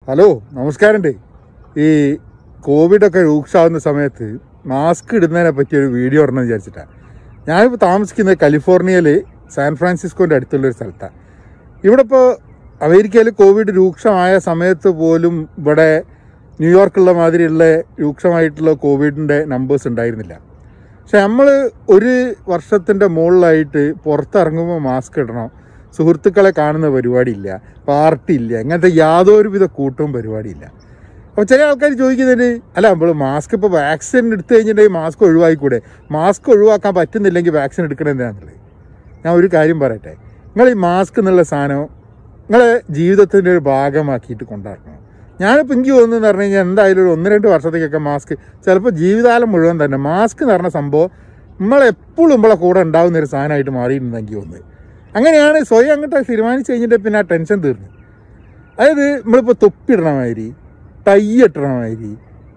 hello നമസ്കാരമുണ്ട് ഈ കോവിഡൊക്കെ രൂക്ഷമാവുന്ന സമയത്ത് മാസ്ക് ഇടുന്നതിനെ പറ്റി ഒരു വീഡിയോ ഇടണം വിചാരിച്ചിട്ടാണ് ഞാനിപ്പോൾ താമസിക്കുന്നത് കാലിഫോർണിയയിൽ സാൻ ഫ്രാൻസിസ്കോൻ്റെ അടുത്തുള്ളൊരു സ്ഥലത്താണ് ഇവിടെ ഇപ്പോൾ അമേരിക്കയിൽ കോവിഡ് രൂക്ഷമായ സമയത്ത് പോലും ഇവിടെ ന്യൂയോർക്കുള്ള മാതിരിയുള്ള രൂക്ഷമായിട്ടുള്ള കോവിഡിൻ്റെ നമ്പേഴ്സ് ഉണ്ടായിരുന്നില്ല പക്ഷെ നമ്മൾ ഒരു വർഷത്തിൻ്റെ മുകളിലായിട്ട് പുറത്തിറങ്ങുമ്പോൾ മാസ്ക് ഇടണം സുഹൃത്തുക്കളെ കാണുന്ന പരിപാടിയില്ല പാർട്ടി ഇല്ല അങ്ങനത്തെ യാതൊരുവിധ കൂട്ടവും പരിപാടിയില്ല അപ്പോൾ ചില ആൾക്കാർ ചോദിക്കുന്നുണ്ട് അല്ല നമ്മൾ മാസ്ക് ഇപ്പോൾ വാക്സിൻ എടുത്തു കഴിഞ്ഞിട്ടുണ്ടെങ്കിൽ മാസ്ക് ഒഴിവാക്കിക്കൂടെ മാസ്ക് ഒഴിവാക്കാൻ പറ്റുന്നില്ലെങ്കിൽ വാക്സിൻ എടുക്കണം എന്തിനാണെന്നുള്ളത് ഞാൻ ഒരു കാര്യം പറയട്ടെ നിങ്ങൾ ഈ മാസ്ക് എന്നുള്ള സാധനം നിങ്ങളെ ജീവിതത്തിൻ്റെ ഒരു ഭാഗമാക്കിയിട്ട് കൊണ്ടാടണം ഞാനിപ്പോൾ എനിക്ക് തോന്നുന്നു പറഞ്ഞു കഴിഞ്ഞാൽ എന്തായാലും ഒരു ഒന്ന് രണ്ട് വർഷത്തേക്കൊക്കെ മാസ്ക് ചിലപ്പോൾ ജീവിതകാലം മുഴുവൻ തന്നെ മാസ്ക് എന്ന് പറഞ്ഞ സംഭവം നമ്മളെപ്പോഴും നമ്മളെ കൂടെ ഉണ്ടാകുന്ന ഒരു സാധനമായിട്ട് മാറിയിട്ടുണ്ട് എനിക്ക് തോന്നുന്നത് അങ്ങനെയാണ് സ്വയം അങ്ങോട്ട് തീരുമാനിച്ച് കഴിഞ്ഞിട്ട് പിന്നെ ആ ടെൻഷൻ തീർന്നു അതായത് നമ്മളിപ്പോൾ തൊപ്പിടണ മാതിരി ടൈ ഇട്ടണ മാതിരി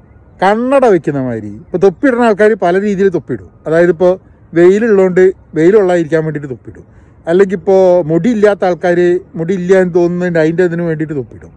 കണ്ണട വെക്കുന്ന മാതിരി ഇപ്പോൾ തൊപ്പിടുന്ന ആൾക്കാർ പല രീതിയിൽ തൊപ്പിടും അതായത് ഇപ്പോൾ വെയിലുള്ളതുകൊണ്ട് വെയിലുള്ളായിരിക്കാൻ വേണ്ടിയിട്ട് തൊപ്പിടും അല്ലെങ്കിൽ ഇപ്പോൾ മുടിയില്ലാത്ത ആൾക്കാർ മുടിയില്ല എന്ന് തോന്നുന്നതിൻ്റെ അതിൻ്റെ ഇതിന് വേണ്ടിയിട്ട് തൊപ്പിടും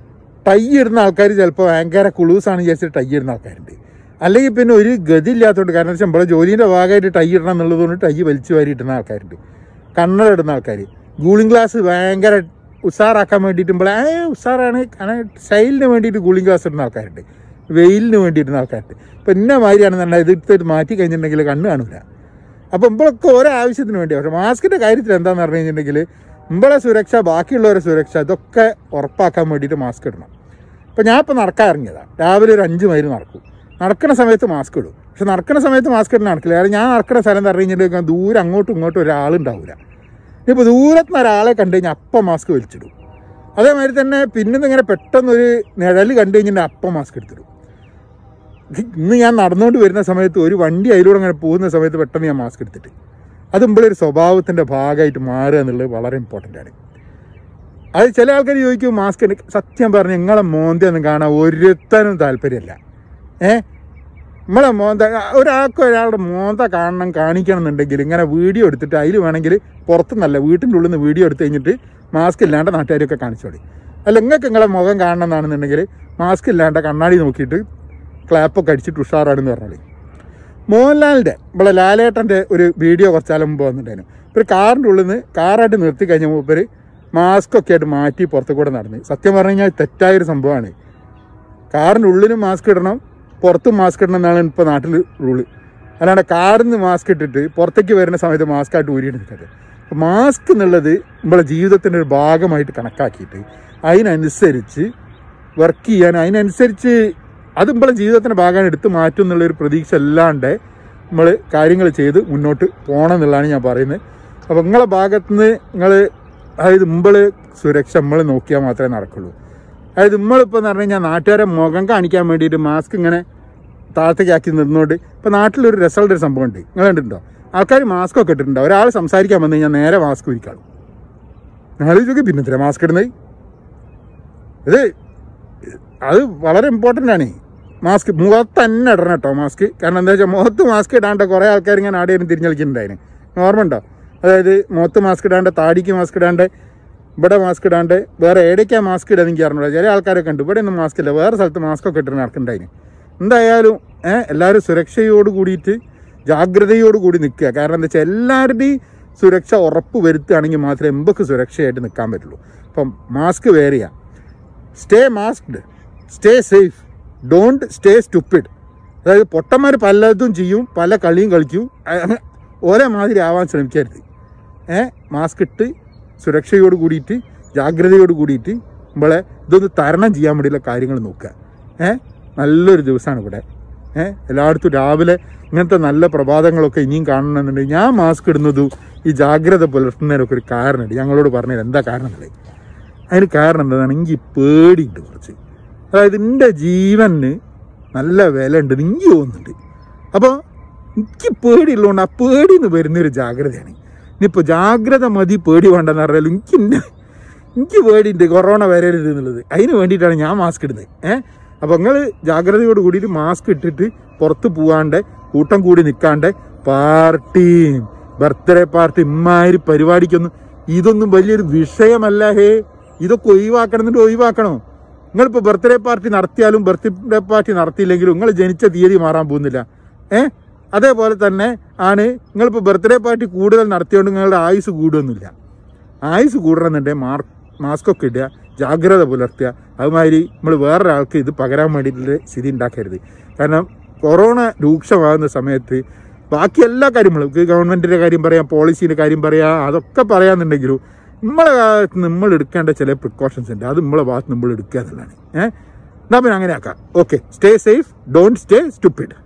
ടൈ ഇടുന്ന ആൾക്കാർ ചിലപ്പോൾ ഭയങ്കര കുളൂസാണ് വിചാരിച്ചിട്ട് ടൈ ഇടുന്ന ആൾക്കാരുണ്ട് അല്ലെങ്കിൽ പിന്നെ ഒരു ഗതി ഇല്ലാത്തതുകൊണ്ട് കാരണം വെച്ചാൽ നമ്മളെ ജോലീൻ്റെ ഭാഗമായിട്ട് ടൈ ഇടണം എന്നുള്ളതുകൊണ്ട് ടൈ വലിച്ചു വാരി ഇടുന്ന ആൾക്കാരുണ്ട് കണ്ണട ഇടുന്ന ആൾക്കാർ കൂളിംഗ് ഗ്ലാസ് ഭയങ്കര ഉഷാറാക്കാൻ വേണ്ടിയിട്ട് നമ്മളെ ഏ ഉഷാറാണ് കാരണം സ്റ്റൈലിന് വേണ്ടിയിട്ട് കൂളിംഗ് ഗ്ലാസ് ഇടുന്ന ആൾക്കാരുണ്ട് വെയിലിന് വേണ്ടി ഇടുന്ന ആൾക്കാരുണ്ട് ഇപ്പം ഇന്ന മാതിരിയാണെന്നുണ്ടെങ്കിൽ ഇത് എടുത്തിട്ട് മാറ്റി കഴിഞ്ഞിട്ടുണ്ടെങ്കിൽ കണ്ണ് കാണൂല അപ്പം ഇമ്പോഴൊക്കെ ഓരോ ആവശ്യത്തിന് വേണ്ടി പക്ഷേ മാസ്കിൻ്റെ കാര്യത്തിൽ എന്താണെന്ന് പറഞ്ഞു കഴിഞ്ഞിട്ടുണ്ടെങ്കിൽ ഇമ്പളെ സുരക്ഷ ബാക്കിയുള്ളവരുടെ സുരക്ഷ ഇതൊക്കെ ഉറപ്പാക്കാൻ വേണ്ടിയിട്ട് മാസ്ക് ഇടണം ഇപ്പം ഞാൻ ഇപ്പോൾ നടക്കാൻ ഇറങ്ങിയതാണ് രാവിലെ ഒരു അഞ്ച് മൈൽ നടക്കും നടക്കുന്ന സമയത്ത് മാസ്ക് ഇടും പക്ഷെ നടക്കുന്ന സമയത്ത് മാസ്ക് ഇടുന്ന നടക്കില്ല കാരണം ഞാൻ നടക്കുന്ന സ്ഥലം എന്ന് പറഞ്ഞു കഴിഞ്ഞിട്ടുണ്ടെങ്കിൽ ദൂരെ അങ്ങോട്ടും ഇങ്ങോട്ടും ഒരാളുണ്ടാവില്ല ഇപ്പോൾ ദൂരത്ത് നിന്ന് ഒരാളെ കണ്ടു കഴിഞ്ഞാൽ അപ്പം മാസ്ക് വലിച്ചിടും അതേമാതിരി തന്നെ പിന്നെ ഇങ്ങനെ പെട്ടെന്നൊരു നിഴൽ കണ്ടു കഴിഞ്ഞാൽ അപ്പം മാസ്ക് എടുത്തിടും ഇന്ന് ഞാൻ നടന്നുകൊണ്ട് വരുന്ന സമയത്ത് ഒരു വണ്ടി അതിലൂടെ അങ്ങനെ പോകുന്ന സമയത്ത് പെട്ടെന്ന് ഞാൻ മാസ്ക് എടുത്തിട്ട് അത് ഒരു സ്വഭാവത്തിൻ്റെ ഭാഗമായിട്ട് മാറുക എന്നുള്ളത് വളരെ ഇമ്പോർട്ടൻ്റ് ആണ് അത് ചില ആൾക്കാർ ചോദിക്കും മാസ്ക് സത്യം പറഞ്ഞ് നിങ്ങളെ മോന്തൊന്നും കാണാൻ ഒരുത്തനും താല്പര്യമല്ല ഏ നമ്മളെ മോന്ത ഒരാൾക്ക് ഒരാളുടെ മോന്ത കാണണം കാണിക്കണം എന്നുണ്ടെങ്കിൽ ഇങ്ങനെ വീഡിയോ എടുത്തിട്ട് അതിൽ വേണമെങ്കിൽ പുറത്തുനിന്നല്ല വീട്ടിൻ്റെ ഉള്ളിൽ നിന്ന് വീഡിയോ എടുത്ത് കഴിഞ്ഞിട്ട് മാസ്ക് ഇല്ലാണ്ട് നാട്ടുകാരൊക്കെ കാണിച്ചോളി അല്ല നിങ്ങൾക്ക് നിങ്ങളെ മുഖം കാണണം എന്നാണെന്നുണ്ടെങ്കിൽ മാസ്ക് ഇല്ലാണ്ട് കണ്ണാടി നോക്കിയിട്ട് ക്ലാപ്പൊക്കെ അടിച്ചിട്ട് ഉഷാറാണെന്ന് പറഞ്ഞോളി മോഹൻലാലിൻ്റെ ഇവിടെ ലാലേട്ടൻ്റെ ഒരു വീഡിയോ കുറച്ചാലും മുമ്പ് വന്നിട്ടുണ്ടായിരുന്നു ഒരു കാറിൻ്റെ ഉള്ളിൽ നിന്ന് കാറായിട്ട് നിർത്തി കഴിഞ്ഞ മൂപ്പർ മാസ്ക് ഒക്കെ ആയിട്ട് മാറ്റി പുറത്തു കൂടെ നടന്ന് സത്യം പറഞ്ഞു കഴിഞ്ഞാൽ തെറ്റായൊരു സംഭവമാണ് കാറിൻ്റെ ഉള്ളിലും മാസ്ക് ഇടണം പുറത്തും മാസ്ക് ഇടണം എന്നാണ് ഇപ്പോൾ നാട്ടിൽ റൂള് അല്ലാണ്ട് കാറിൽ നിന്ന് മാസ്ക് ഇട്ടിട്ട് പുറത്തേക്ക് വരുന്ന സമയത്ത് മാസ്ക് ആയിട്ട് ഊരിയെടുക്കരുത് അപ്പോൾ മാസ്ക് എന്നുള്ളത് നമ്മളെ ജീവിതത്തിൻ്റെ ഒരു ഭാഗമായിട്ട് കണക്കാക്കിയിട്ട് അതിനനുസരിച്ച് വർക്ക് ചെയ്യാൻ അതിനനുസരിച്ച് അത് നമ്മളെ ജീവിതത്തിൻ്റെ ഭാഗമാണ് എടുത്ത് മാറ്റും എന്നുള്ളൊരു പ്രതീക്ഷ അല്ലാണ്ട് നമ്മൾ കാര്യങ്ങൾ ചെയ്ത് മുന്നോട്ട് പോകണം എന്നുള്ളതാണ് ഞാൻ പറയുന്നത് അപ്പോൾ നിങ്ങളെ ഭാഗത്തുനിന്ന് നിങ്ങൾ അതായത് മുമ്പിൽ സുരക്ഷ നമ്മൾ നോക്കിയാൽ മാത്രമേ നടക്കുള്ളൂ അതായത് നമ്മളിപ്പോൾ എന്ന് പറഞ്ഞു കഴിഞ്ഞാൽ നാട്ടുകാരെ മുഖം കാണിക്കാൻ വേണ്ടിയിട്ട് മാസ്ക് ഇങ്ങനെ താഴത്തേക്കാക്കി നിന്നുകൊണ്ട് ഇപ്പോൾ നാട്ടിലൊരു രസമുള്ള ഒരു സംഭവം ഉണ്ട് നിങ്ങൾ കണ്ടിട്ടുണ്ടോ ആൾക്കാർ മാസ്ക് ഒക്കെ ഇട്ടിട്ടുണ്ടോ ഒരാൾ സംസാരിക്കാൻ വന്നു കഴിഞ്ഞാൽ നേരെ മാസ്ക് വിരിക്കാളും ആലോചിച്ചൊക്കെ പിന്നെ എന്തിനാ മാസ്ക് ഇടുന്നത് ഇത് അത് വളരെ ഇമ്പോർട്ടൻ്റ് ആണ് മാസ്ക് മുഖത്ത് തന്നെ ഇടണം കേട്ടോ മാസ്ക് കാരണം എന്താ വെച്ചാൽ മുഖത്ത് മാസ്ക് ഇടാണ്ട് കുറേ ആൾക്കാർ ഇങ്ങനെ ആടെയും തിരിഞ്ഞ് കളിക്കുന്നുണ്ടായിരുന്നു ഓർമ്മ ഉണ്ടോ അതായത് മുഖത്ത് മാസ്ക് ഇടാണ്ട് താടിക്ക് മാസ്ക് ഇടാണ്ട് ഇവിടെ മാസ്ക് ഇടാണ്ട് വേറെ എവിടേക്കാ മാസ്ക് ഇടാൻ എനിക്ക് അറിഞ്ഞൂടാ ചില ആൾക്കാരൊക്കെ ഉണ്ട് ഇവിടെ ഒന്നും മാസ്ക് ഇല്ല വേറെ സ്ഥലത്ത് മാസ്ക് ഒക്കെ ഇട്ടിട്ട് നടക്കുന്നുണ്ടായിരുന്നു എന്തായാലും ഏഹ് എല്ലാവരും സുരക്ഷയോട് കൂടിയിട്ട് ജാഗ്രതയോട് കൂടി നിൽക്കുക കാരണം എന്താ വെച്ചാൽ എല്ലാവരുടെയും സുരക്ഷ ഉറപ്പ് വരുത്തുകയാണെങ്കിൽ മാത്രമേ എമ്പക്ക് സുരക്ഷയായിട്ട് നിൽക്കാൻ പറ്റുള്ളൂ അപ്പം മാസ്ക് വെയർ ചെയ്യുക stay masked stay safe don't stay stupid അതായത് പൊട്ടന്മാർ പലതും ചെയ്യും പല കളിയും കളിക്കും അഹ് ഒരേ മാതിരി ആവാൻ ശ്രമിക്കരുത് ഏ മാസ്ക് ഇട്ട് സുരക്ഷയോട് കൂടിയിട്ട് ജാഗ്രതയോട് കൂടിയിട്ട് നമ്മളെ ഇതൊന്ന് തരണം ചെയ്യാൻ വേണ്ടിയുള്ള കാര്യങ്ങൾ നോക്കുക ഏ നല്ലൊരു ദിവസമാണ് ഇവിടെ ഏ എല്ലായിടത്തും രാവിലെ ഇങ്ങനത്തെ നല്ല പ്രഭാതങ്ങളൊക്കെ ഇനിയും കാണണമെന്നുണ്ടെങ്കിൽ ഞാൻ മാസ്ക് ഇടുന്നതും ഈ ജാഗ്രത പുലർത്തുന്നതിനൊക്കെ ഒരു കാരണമുണ്ട് ഞങ്ങളോട് പറഞ്ഞത് എന്താ കാരണം എന്നുള്ളത് അതിന് കാരണം എന്താണ് എനിക്ക് പേടിയുണ്ട് കുറച്ച് അതായത് എൻ്റെ ജീവന് നല്ല വില ഉണ്ട് എനിക്ക് തോന്നുന്നുണ്ട് അപ്പോൾ എനിക്ക് പേടിയുള്ളതുകൊണ്ട് ആ പേടിയിൽ നിന്ന് വരുന്നൊരു ജാഗ്രതയാണ് ഇനിയിപ്പോൾ ജാഗ്രത മതി പേടി വേണ്ടെന്ന് പറഞ്ഞാലും എനിക്ക് എൻ്റെ എനിക്ക് പേടിയുണ്ട് കൊറോണ വരരുത് എന്നുള്ളത് അതിന് വേണ്ടിയിട്ടാണ് ഞാൻ മാസ്ക് ഇടുന്നത് ഏഹ് അപ്പോൾ നിങ്ങൾ ജാഗ്രതയോട് കൂടിയിട്ട് മാസ്ക് ഇട്ടിട്ട് പുറത്ത് പോകാണ്ട് കൂട്ടം കൂടി നിൽക്കാണ്ട് പാർട്ടിയും ബർത്ത്ഡേ പാർട്ടി ഇമ്മാതിരി പരിപാടിക്കൊന്നും ഇതൊന്നും വലിയൊരു വിഷയമല്ല ഹേ ഇതൊക്കെ ഒഴിവാക്കണം എന്നിട്ട് ഒഴിവാക്കണോ നിങ്ങളിപ്പോൾ ബർത്ത്ഡേ പാർട്ടി നടത്തിയാലും ബർത്ത്ഡേ പാർട്ടി നടത്തിയില്ലെങ്കിലും നിങ്ങൾ ജനിച്ച തീയതി മാറാൻ പോകുന്നില്ല ഏ അതേപോലെ തന്നെ ആണ് നിങ്ങളിപ്പോൾ ബർത്ത്ഡേ പാർട്ടി കൂടുതൽ നടത്തിയോണ്ട് നിങ്ങളുടെ ആയുസ് കൂടുമൊന്നുമില്ല ആയുസ് കൂടണമെന്നുണ്ടെങ്കിൽ മാർ മാസ്ക് ഒക്കെ ഇടുക ജാഗ്രത പുലർത്തുക അതുമാതിരി നമ്മൾ വേറൊരാൾക്ക് ഇത് പകരാൻ വേണ്ടിയിട്ടുള്ള സ്ഥിതി ഉണ്ടാക്കരുത് കാരണം കൊറോണ രൂക്ഷമാകുന്ന സമയത്ത് ബാക്കി എല്ലാ കാര്യങ്ങളും ഗവൺമെൻറ്റിൻ്റെ കാര്യം പറയാം പോളിസീൻ്റെ കാര്യം പറയാം അതൊക്കെ പറയാന്നുണ്ടെങ്കിലും നമ്മളെ ഭാഗത്ത് നമ്മൾ എടുക്കേണ്ട ചില പ്രിക്കോഷൻസ് ഉണ്ട് അത് നമ്മളെ ഭാഗത്ത് നമ്മൾ എടുക്കുക എന്നുള്ളതാണ് ഏഹ് എന്നാൽ പിന്നെ അങ്ങനെ ആക്കാം okay stay safe don't stay stupid